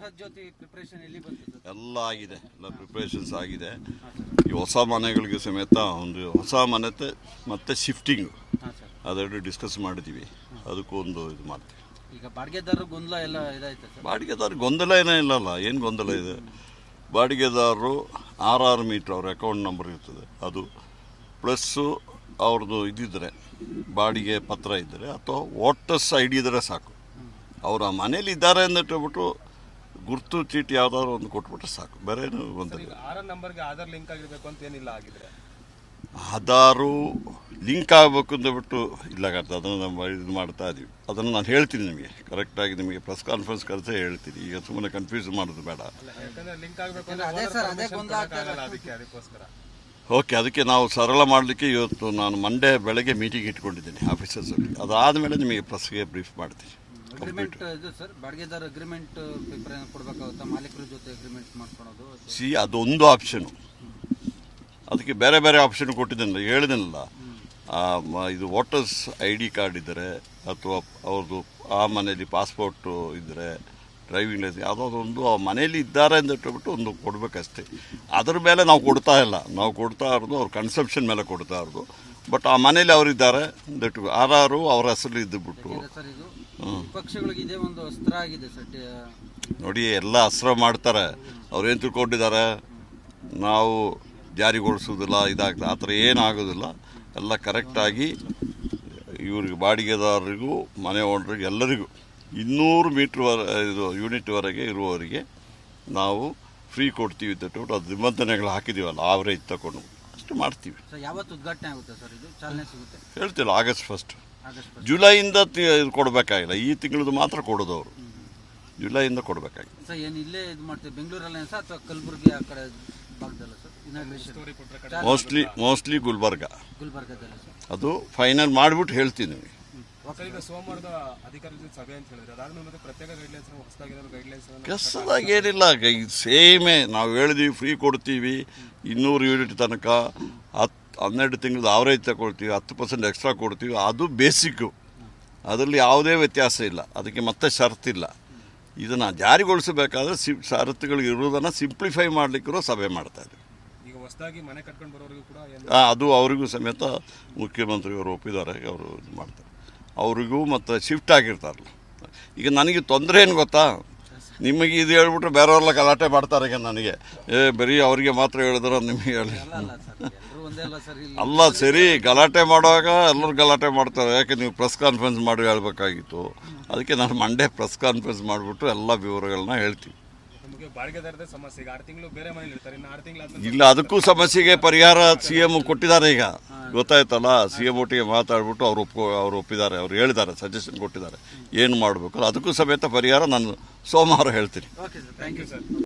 Gruhajyothi preparation ಎಲ್ಲಿ ಬಂತು sir ಎಲ್ಲ ಆಗಿದೆ ಎಲ್ಲ ಪ್ರಿಪ್ರೇಷನ್ಸ್ ಆಗಿದೆ ಈ ಹೊಸ ಮನೆಗಳಿಗೆ ಸಮೇತ ಒಂದು ಹೊಸ ಮನೆ ಮತ್ತೆ ಶಿಫ್ಟಿಂಗ್ ಹಾಂ ಸರ್ ಅದೆರಡು ಡಿಸ್ಕಸ್ ಮಾಡಿದ್ದೀವಿ ಅದಕ್ಕೂ ಒಂದು ಇದು ಮಾಡ್ತೀವಿ ಈಗ ಬಾಡಿಗೆದಾರರು ಗೊಂದಲ ಎಲ್ಲ ಇದಾಯ್ತು ಸರ್ ಬಾಡಿಗೆದಾರ ಗೊಂದಲ ಏನೋ ಇಲ್ಲಲ್ಲ ಏನು ಗೊಂದಲ ಇದೆ ಬಾಡಿಗೆದಾರರು ಆರ್ ಆರ್ ಮೀಟ್ರ್ ಅವ್ರ ಅಕೌಂಟ್ ನಂಬರ್ ಇರ್ತದೆ ಅದು ಪ್ಲಸ್ಸು ಅವ್ರದ್ದು ಇದ್ದಿದ್ರೆ ಬಾಡಿಗೆ ಪತ್ರ ಇದ್ದರೆ ಅಥವಾ ವೋಟರ್ಸ್ ಐ ಡಿ ಇದ್ದರೆ ಸಾಕು ಅವ್ರು ಆ ಮನೇಲಿ ಇದ್ದಾರೆ ಅಂದಿಟ್ಬಿಟ್ಟು ಗುರ್ತು ಚೀಟಿ ಯಾವ್ದಾದ್ರು ಒಂದು ಕೊಟ್ಬಿಟ್ರೆ ಸಾಕು ಬೇರೆ ಏನು ಗೊಂದಲ ಇಲ್ಲ. ಆರ್ ನಂಬರ್ಗೆ ಆಧಾರ್ ಲಿಂಕ್ ಆಗಿರ್ಬೇಕು ಅಂತ ಏನಿಲ್ಲ ಆಗಿದ್ರೆ ಆಧಾರು ಲಿಂಕ್ ಆಗಬೇಕು ಅಂದ್ಬಿಟ್ಟು ಇಲ್ಲ ಕರ್ತ ಅದನ್ನು ನಾವು ಇದು ಮಾಡ್ತಾ ಇದೀವಿ ಅದನ್ನು ನಾನು ಹೇಳ್ತೀನಿ ನಿಮಗೆ ಕರೆಕ್ಟಾಗಿ ನಿಮಗೆ ಪ್ರೆಸ್ ಕಾನ್ಫರೆನ್ಸ್ ಕರೆಸೇ ಹೇಳ್ತೀನಿ ಈಗ ಸುಮ್ಮನೆ ಕನ್ಫ್ಯೂಸ್ ಮಾಡೋದು ಬೇಡ ಅಲ್ಲ ಯಾಕಂದ್ರೆ ಲಿಂಕ್ ಆಗ್ಬೇಕು ಯಾಕಂದ್ರೆ ಅದೇ ಸರ್, ಅದೇ ಗೊಂದಲ ಆಗ್ತಾ ಇದೆ. ಅದಕ್ಕೆ ಅದಕ್ಕೋಸ್ಕರ ಓಕೆ ಅದಕ್ಕೆ ನಾವು ಸರಳ ಮಾಡಲಿಕ್ಕೆ ಇವತ್ತು ನಾನು ಮಂಡೇ ಬೆಳಗ್ಗೆ ಮೀಟಿಂಗ್ ಇಟ್ಕೊಂಡಿದ್ದೀನಿ ಆಫೀಸರ್ಸ್ ಅದಾದಮೇಲೆ ನಿಮಗೆ ಪ್ರೆಸ್ಗೆ ಬ್ರೀಫ್ ಮಾಡ್ತೀನಿ ಅಗ್ರಿಮೆಂಟ್ ಇದು ಸರ್ ಬಾಡಿಗೆದಾರ ಅಗ್ರಿಮೆಂಟ್ ಪೇಪರ್ ಕೊಡ್ಬೇಕಾಗುತ್ತಾ ಮಾಲೀಕರ ಜೊತೆ ಅಗ್ರಿಮೆಂಟ್ ಮಾಡ್ಕೊಳೋದು ಅಥವಾ- ಸಿ ಅದೊಂದು ಆಪ್ಷನು ಅದಕ್ಕೆ ಬೇರೆ ಬೇರೆ ಆಪ್ಷನ್ ಕೊಟ್ಟಿದ್ದೇನಲ್ಲ ಹೇಳಿದೆನಲ್ಲ ಆ, ಮ- ಇದು ವೋಟರ್ಸ್ ಐ ಡಿ ಕಾರ್ಡ್ ಇದ್ದರೆ ಅಥವಾ ಅವ್ರದ್ದು ಆ ಮನೆಯಲ್ಲಿ ಪಾಸ್ಪೋರ್ಟು ಇದ್ದರೆ ಡ್ರೈವಿಂಗ್ ಲೈಸೆನ್ಸ್ ಯಾವುದಾದ್ರು ಒಂದು ಆ ಮನೆಯಲ್ಲಿ ಇದ್ದಾರೆ ಅಂತ ಇಟ್ಬಿಟ್ಟು ಒಂದು ಕೊಡಬೇಕಷ್ಟೇ ಅದ್ರ ಮೇಲೆ ನಾವು ಕೊಡ್ತಾ ಇಲ್ಲ ನಾವು ಕೊಡ್ತಾ ಇರೋದು ಅವ್ರ ಕನ್ಸಂಪ್ಷನ್ ಮೇಲೆ ಕೊಡ್ತಾ ಇರೋದು ಬಟ್ ಆ ಮನೇಲಿ ಅವರಿದ್ದಾರೆ ದಟ್ ಆರಾರು ಅವ್ರ ಹೆಸರು ಇದ್ದುಬಿಟ್ಟು ಇದೆ ಸರ್ ಇದು ವಿಪಕ್ಷಗಳಿಗೆ ಇದೇ ಒಂದು ಅಸ್ತ್ರ ಆಗಿದೆ ಸರ್ ಟಿ- ನೋಡಿ ಎಲ್ಲ ಅಸ್ರ ಮಾಡ್ತಾರೆ ಅವ್ರೇನು ತಿಳ್ಕೊಂಡಿದ್ದಾರೆ ನಾವು ಜಾರಿಗೊಳಿಸೋದಿಲ್ಲ ಇದಾಗ್ತದೆ ಆ ಥರ ಏನಾಗೋದಿಲ್ಲ ಎಲ್ಲ ಕರೆಕ್ಟಾಗಿ ಇವ್ರಿಗೆ ಬಾಡಿಗೆದಾರರಿಗೂ ಮನೆ ಓನರಿಗೆ ಎಲ್ಲರಿಗೂ ಇನ್ನೂರು ಮೀಟ್ರ್ ವರ ಇದು ಯೂನಿಟ್ವರೆಗೆ ಇರುವವರಿಗೆ ನಾವು ಫ್ರೀ ಕೊಡ್ತೀವಿ ಅಂತ ಹೇಳ್ಬಿಟ್ಟು ಅದು ನಿಬಂಧನೆಗಳು ಹಾಕಿದ್ದೀವಲ್ಲ ಆವ್ರೇಜ್ ತಗೊಂಡು ಅಷ್ಟು ಮಾಡ್ತೀವಿ ಸರ್ ಯಾವತ್ತು ಉದ್ಘಾಟನೆ ಆಗುತ್ತೆ ಸರ್ ಇದು ಚಾಲನೆ ಸಿಗುತ್ತೆ ಹೇಳ್ತಿಲ್ಲ ಆಗಸ್ಟ್ ಫಸ್ಟ್ ಆಗಸ್ಟ್ ಫಸ್ಟ್ ಜುಲೈಯಿಂದ ತಿ- ಇದು ಕೊಡಬೇಕಾಗಿಲ್ಲ ಈ ತಿಂಗಳದು ಮಾತ್ರ ಕೊಡೋದು ಅವರು ಜುಲೈಯಿಂದ ಕೊಡಬೇಕಾಗಿಲ್ಲ ಸರ್ ಏನು ಇಲ್ಲೇ ಇದು ಮಾಡ್ತೀವಿ ಬೆಂಗಳೂರಲ್ಲೇ ಸರ್ ಅಥವಾ ಕಲಬುರಗಿ ಆ ಕಡೆ ಭಾಗದಲ್ಲ sir inauguration mostly mostly Gulbarga ಗುಲ್ಬರ್ಗದಲ್ಲಿ ಸರ್ ಅದು ಫೈನಲ್ ಮಾಡಿಬಿಟ್ಟು ಹೇಳ್ತೀನಿ ನಿಮಗೆ ಸರ್ ಈಗ ಸೋಮವಾರದ ಅಧಿಕಾರಿಗಳ ಜೊತೆ ಸಭೆ ಅಂತ ಹೇಳಿದ್ರೆ ಅದಾದ್ಮೇಲೆ ಮತ್ತೆ ಪ್ರತ್ಯೇಕ ಗೈಡ್ಲೈನ್ಸ್ ಹೊಸದಾಗಿರೋ ಗೈಡ್ಲೈನ್ಸ್ ಕೆಸದಾಗ ಏನಿಲ್ಲ ಸೇಮೇ ನಾವು ಹೇಳಿದ್ವಿ ಫ್ರೀ ಕೊಡ್ತೀವಿ ಇನ್ನೂರು ಯೂನಿಟ್ ತನಕ ಹತ್ತು ಹನ್ನೆರಡು ತಿಂಗಳದ ಆವರೇಜ್ ತಗೊಳ್ತೀವಿ ಹತ್ತು ಪರ್ಸೆಂಟ್ ಎಕ್ಸ್ಟ್ರಾ ಕೊಡ್ತೀವಿ ಅದು ಬೇಸಿಕ್ಕು ಅದರಲ್ಲಿ ಯಾವುದೇ ವ್ಯತ್ಯಾಸ ಇಲ್ಲ ಅದಕ್ಕೆ ಮತ್ತೆ ಷರತ್ತಿಲ್ಲ ಇದನ್ನು ಜಾರಿಗೊಳಿಸಬೇಕಾದ್ರೆ ಸಿ ಷರತ್ತುಗಳು ಇರುವುದನ್ನು ಸಿಂಪ್ಲಿಫೈ ಮಾಡಲಿಕ್ಕೂ ಸಭೆ ಮಾಡ್ತಾ ಇದ್ದೀವಿ ಈಗ ಹೊಸದಾಗಿ ಮನೆ ಕಟ್ಕೊಂಡು ಬರೋರಿಗೂ ಕೂಡ ಏನು ಆ, ಅದು ಅವರಿಗೂ ಸಮೇತ ಮುಖ್ಯಮಂತ್ರಿಯವರು ಒಪ್ಪಿದ್ದಾರೆ ಅವರು ಇದು ಮಾಡ್ತಾರೆ ಅವರಿಗೂ ಮತ್ತು ಶಿಫ್ಟ್ ಆಗಿರ್ತಾರಲ್ಲ ಈಗ ನನಗೆ ತೊಂದರೆ ಏನು ಗೊತ್ತಾ ನಿಮಗೆ ಇದು ಹೇಳ್ಬಿಟ್ರೆ ಬೇರೆಯವ್ರೆಲ್ಲ ಗಲಾಟೆ ಮಾಡ್ತಾರೆ ಈಗ ನನಗೆ ಏ ಬರೀ ಅವರಿಗೆ ಮಾತ್ರ ಹೇಳಿದ್ರೆ ನಿಮಗೆ ಹೇಳಿ ಅಲ್ಲ ಅಲ್ಲ ಸರ್ ಎಲ್ಲರೂ ಒಂದೇ ಅಲ್ಲ ಸರ್ ಇಲ್ಲಿ ಅಲ್ಲ ಸರಿ ಗಲಾಟೆ ಮಾಡುವಾಗ ಎಲ್ಲರೂ ಗಲಾಟೆ ಮಾಡ್ತಾರೆ ಯಾಕೆ ನೀವು ಪ್ರೆಸ್ ಕಾನ್ಫರೆನ್ಸ್ ಮಾಡಿ ಹೇಳ್ಬೇಕಾಗಿತ್ತು ಅದಕ್ಕೆ ನಾನು ಮಂಡೇ ಪ್ರೆಸ್ ಕಾನ್ಫರೆನ್ಸ್ ಮಾಡಿಬಿಟ್ಟು ಎಲ್ಲ ವಿವರಗಳನ್ನ ಹೇಳ್ತೀವಿ ನಮಗೆ ಬಾಡಿಗೆದಾರದೇ ಸಮಸ್ಯೆ ಈಗ ಆರು ತಿಂಗಳು ಬೇರೆ ಮನೇಲಿ ಇರ್ತಾರೆ ಇನ್ನು ಆರು ತಿಂಗಳಾದ್ಮೇಲೆ ಇಲ್ಲ ಅದಕ್ಕೂ ಸಮಸ್ಯೆಗೆ ಪರಿಹಾರ ಸಿ ಎಂ ಕೊಟ್ಟಿದ್ದಾರೆ ಈಗ ಗೊತ್ತಾಯ್ತಲ್ಲ ಸಿ ಎಂ ಒಟ್ಟಿಗೆ ಮಾತಾಡ್ಬಿಟ್ಟು ಅವ್ರು ಒಪ್ಕೊ ಅವ್ರು ಒಪ್ಪಿದ್ದಾರೆ ಅವ್ರು ಹೇಳಿದ್ದಾರೆ ಸಜೆಷನ್ ಕೊಟ್ಟಿದ್ದಾರೆ ಏನು ಮಾಡಬೇಕು ಅದಕ್ಕೂ ಸಮೇತ ಪರಿಹಾರ ನಾನು ಸೋಮವಾರ ಹೇಳ್ತೀನಿ okay sir thank you sir